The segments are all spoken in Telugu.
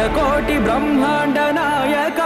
కోటి బ్రహ్మాండ నాయక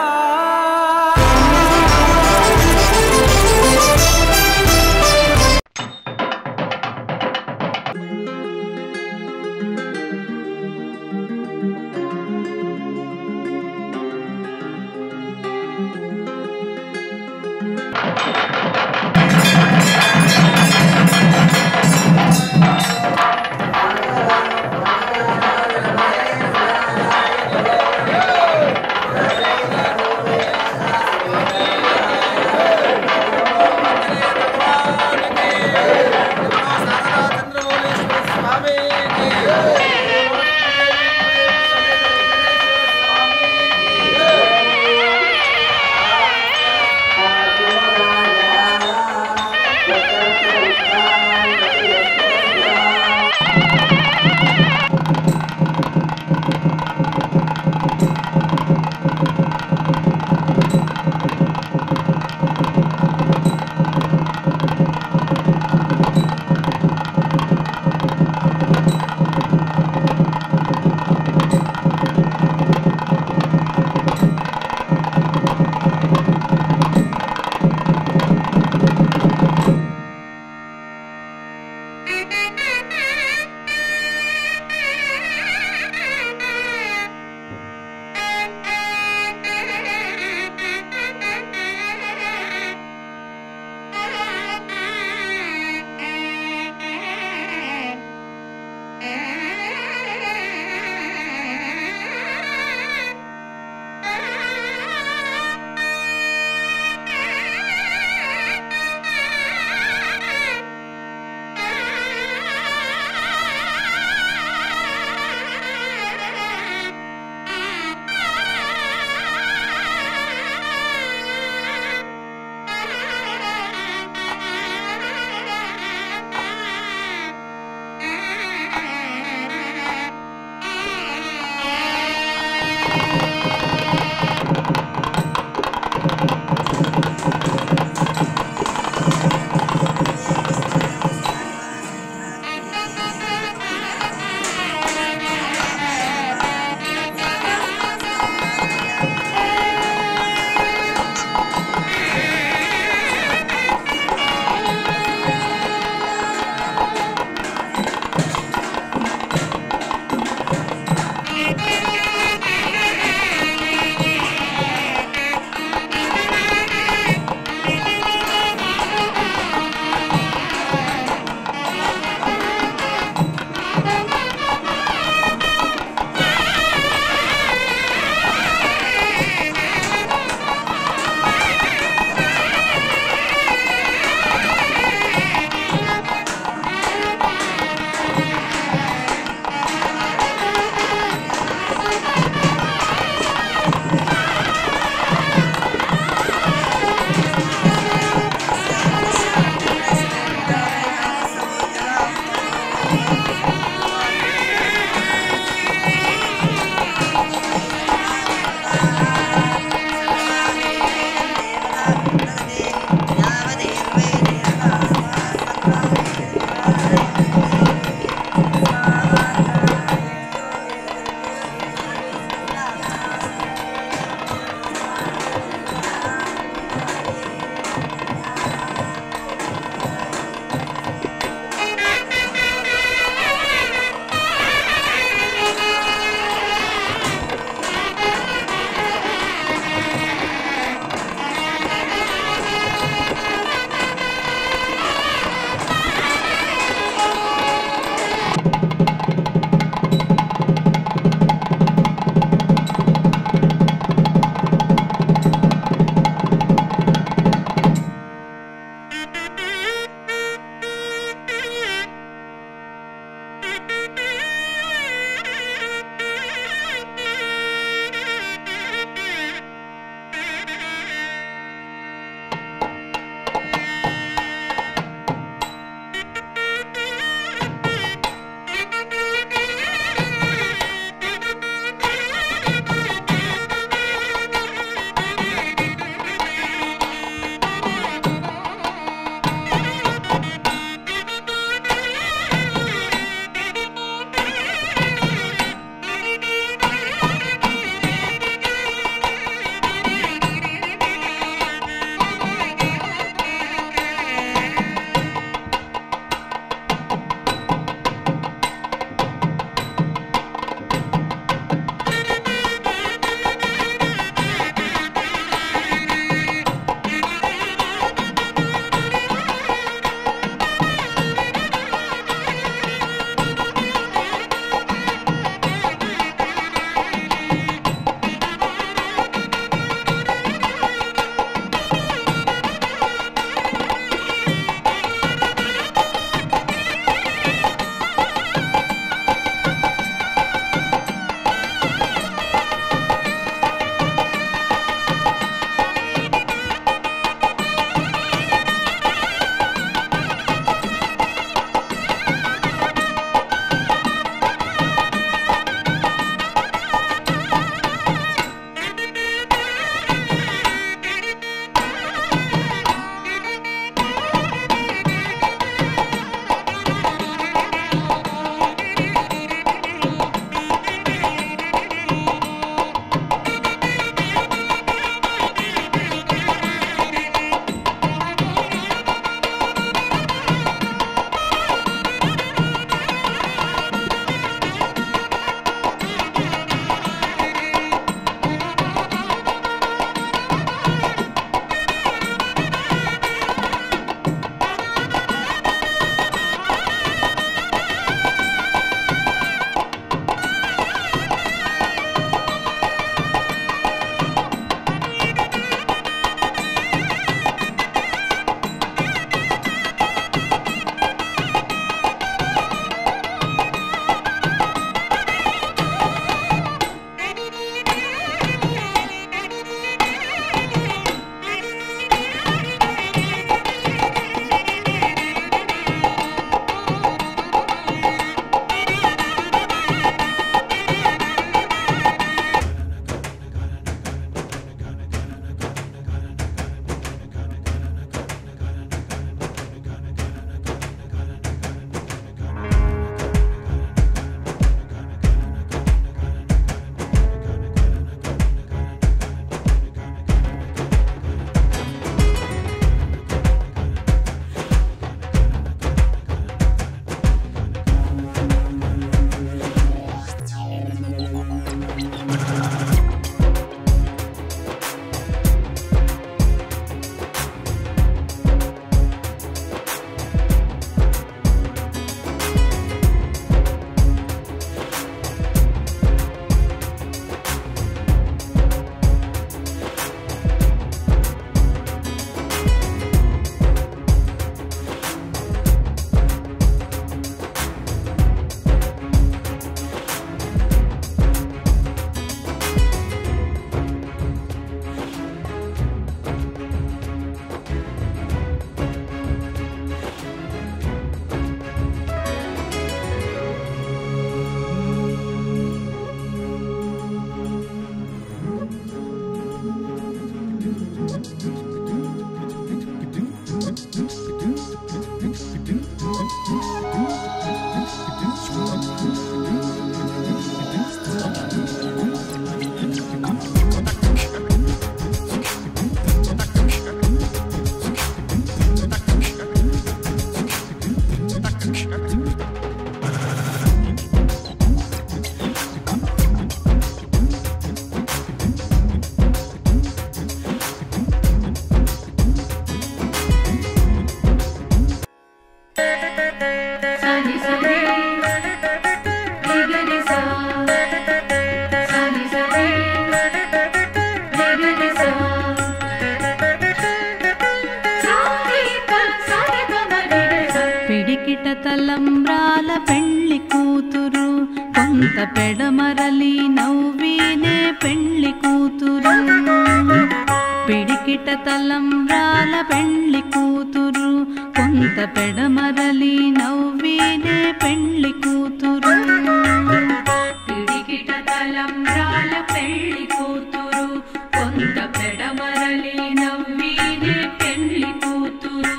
పిడికిట తలంబ్రాల పెళ్లి కూతురు కొంత పెడమరలి నవ్వీనే పెళ్లి కూతురు పిడికిట తలంబ్రాల పెళ్లి కూతురు కొంత పెడమరలి నవ్వీనే పెళ్లి కూతురు పిడికిట తలంబ్రాల పెళ్లి కూతురు కొంత పెడమరలి నవ్వీనే పెళ్లి కూతురు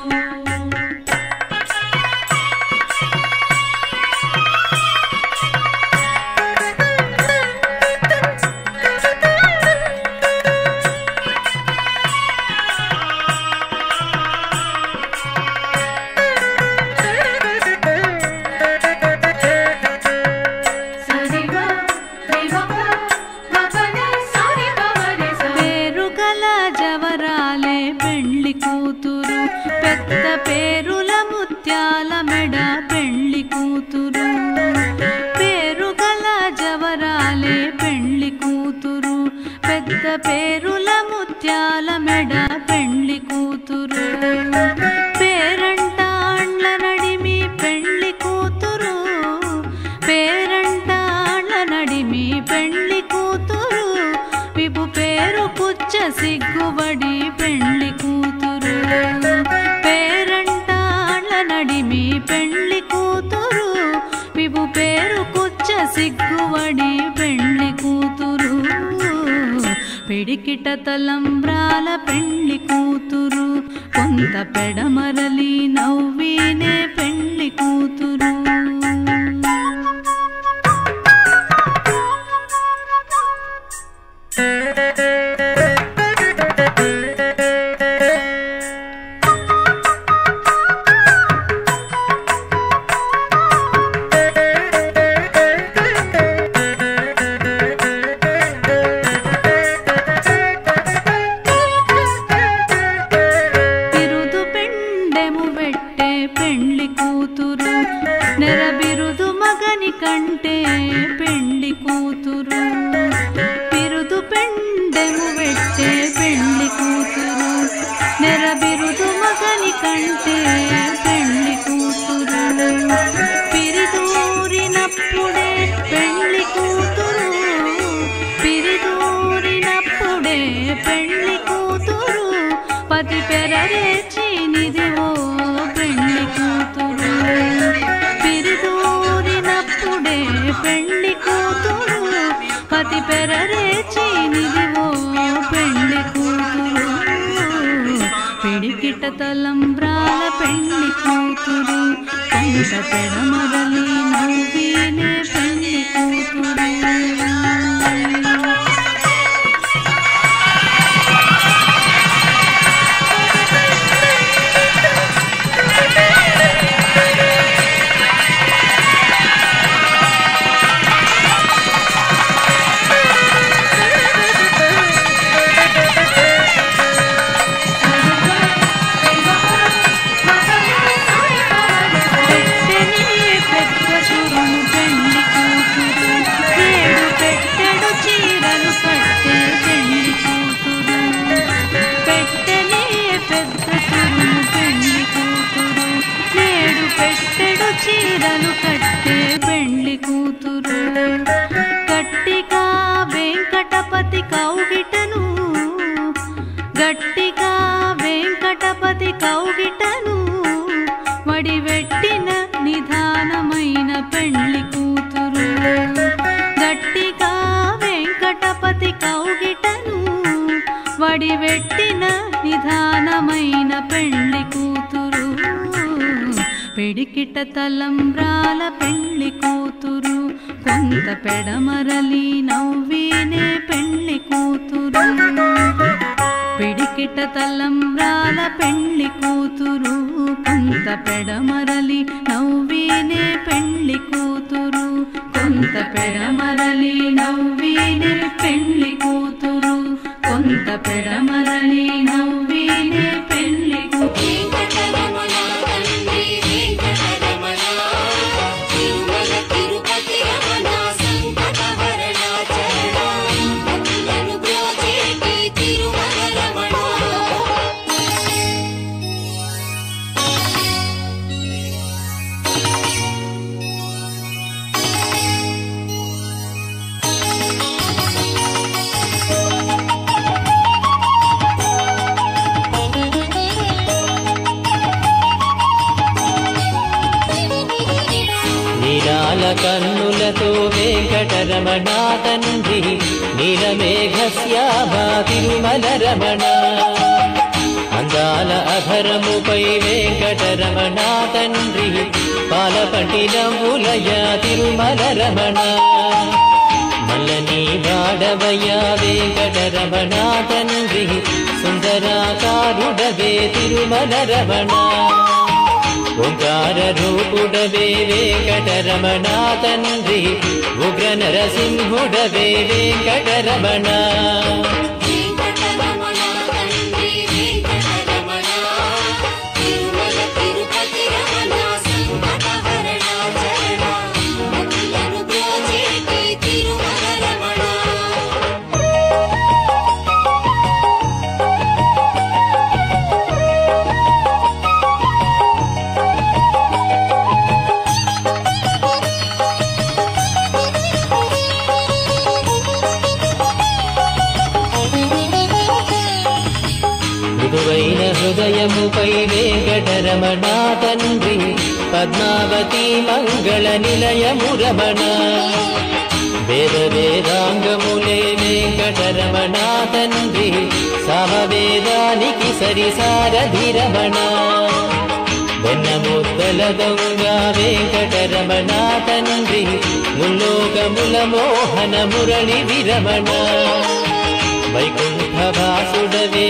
పేరు గల జవరాలే పెళ్లి కూతురు పెద్ద పేరుల ముత్యాల మెడ పెళ్లి కూతురు పేరు గల జవరాలే పెళ్లి కూతురు పెద్ద పేరుల ముత్యాల మెడ పెళ్లి కూతురు పేరంటాండ్ల నడిమి పెళ్లి కూతురు పేరంటాండ్ల నడిమి పెళ్లి కూతురు విపు పేరు పుచ్చ సిగ్గుబడి పెళ్లి కూతురు పేరంటాండ్ల నడిమి పెళ్లి కూతురు విపు పేరు కుచ్చ సిగ్గుబడి పెళ్లి కూతురు పిడికిట తలంబ్రాల పెళ్లి కూతురు కొంత పెడమరలి నవ్వీనే పెళ్లి కూతురు బిరుదు పెండెము పెట్టే పెళ్లి కూతురు నెర బిరుదు మగని కంటే పెళ్లి కూతురు బిరుదు పెండెము పెట్టే పెళ్లి కూతురు నెర బిరుదు మగని కంటే పెళ్లి కూతురు పిరిదూరినప్పుడే పెళ్లి కూతురు పిరిదూరినప్పుడే పెళ్లి కూతురు పతి పెరరేచి నిదివో పెళ్లి కూతురు పిరిదూరినప్పుడే పెళ్లి కూతురు పతి పెరరేచి నిదివో పెళ్లి కూతురు పిడికిట తలంబ్రాల పెళ్లి కూతురు కొంత పెడమరలి నవ్వీనే పెళ్లి కూతురు పెట్టెని పెద్ద సురును పెళ్లి కూతురు నేడు పెట్టెడు చీరలు కట్టే పెళ్లి కూతురు పెట్టెని పెద్ద సురును పెళ్లి కూతురు నేడు పెట్టెడు చీరలు కట్టే పెళ్లి కూతురు గట్టిగా వెంకటపతి కౌగిటను గట్టిగా వెంకటపతి కౌగిటను వడివెట్టిన నిదానమైన పెళ్లి కూతురు గట్టిగా వెంకటపతి కౌగిటను వడివెట్టిన నిదానమైన పెళ్లి కూతురు పిడికిట తలంబ్రాల పెళ్లి కూతురు కొంత పెడమరలి నవ్వీనే పెళ్లి కూతురు పిడికిట తలంబ్రాల పెళ్లి కూతురు కొంత పెడమరలి నవ్వీనే పెళ్లి కూతురు కొంత పెడమరలి నవ్వీనే పెళ్లి కూతురు కొంత పెడమరలి నవ్వీనే పెళ్లి కూతురు వెంకటరమణ తండ్రి వెంకటరమణ తిరుమల తిరుపతి రమణ సంకటహరణ చరణ భక్తులను బ్రోచేటి తిరుమల రమణ నీలాల కన్నులతో వెంకటరమణ తండ్రి నీలమేఘశ్యామా తిరుమల రమణ అందాల అధరముపై వెంకటరమణ తండ్రి పాలపంటి నవ్వులయ తిరుమల రమణ మల్లని వాడవయ్య వెంకటరమణ తండ్రి సుందరాకారుడవే తిరుమల రమణ ఓంకార రూపుడవే వెంకటరమణ తండ్రి ఉగ్ర నరసింహుడవే వెంకటరమణ వెంకటరమణ తండ్రి వెంకటరమణ తిరుమల తిరుపతి రమణ సంకటహరణ చరణ భక్తులను బ్రోచేటి తిరుమల రమణ మృదువైన హృదయముపై వెంకటరమణ తండ్రి పద్మావతి మంగళ నిలయము రమణ వేద వేదాంగములే వెంకటరమణ తండ్రి సమవేదానికి సరిసారధి రమణ వెన్న ముద్దల దొంగ వెంకటరమణ తండ్రి ముల్లోకముల మోహన మురళి విరమణ వైకుంఠవాసుడవే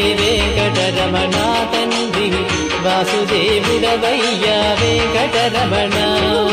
వెంకటరమణ తండ్రి వాసుదేవుడవయ్యా వెంకటరమణ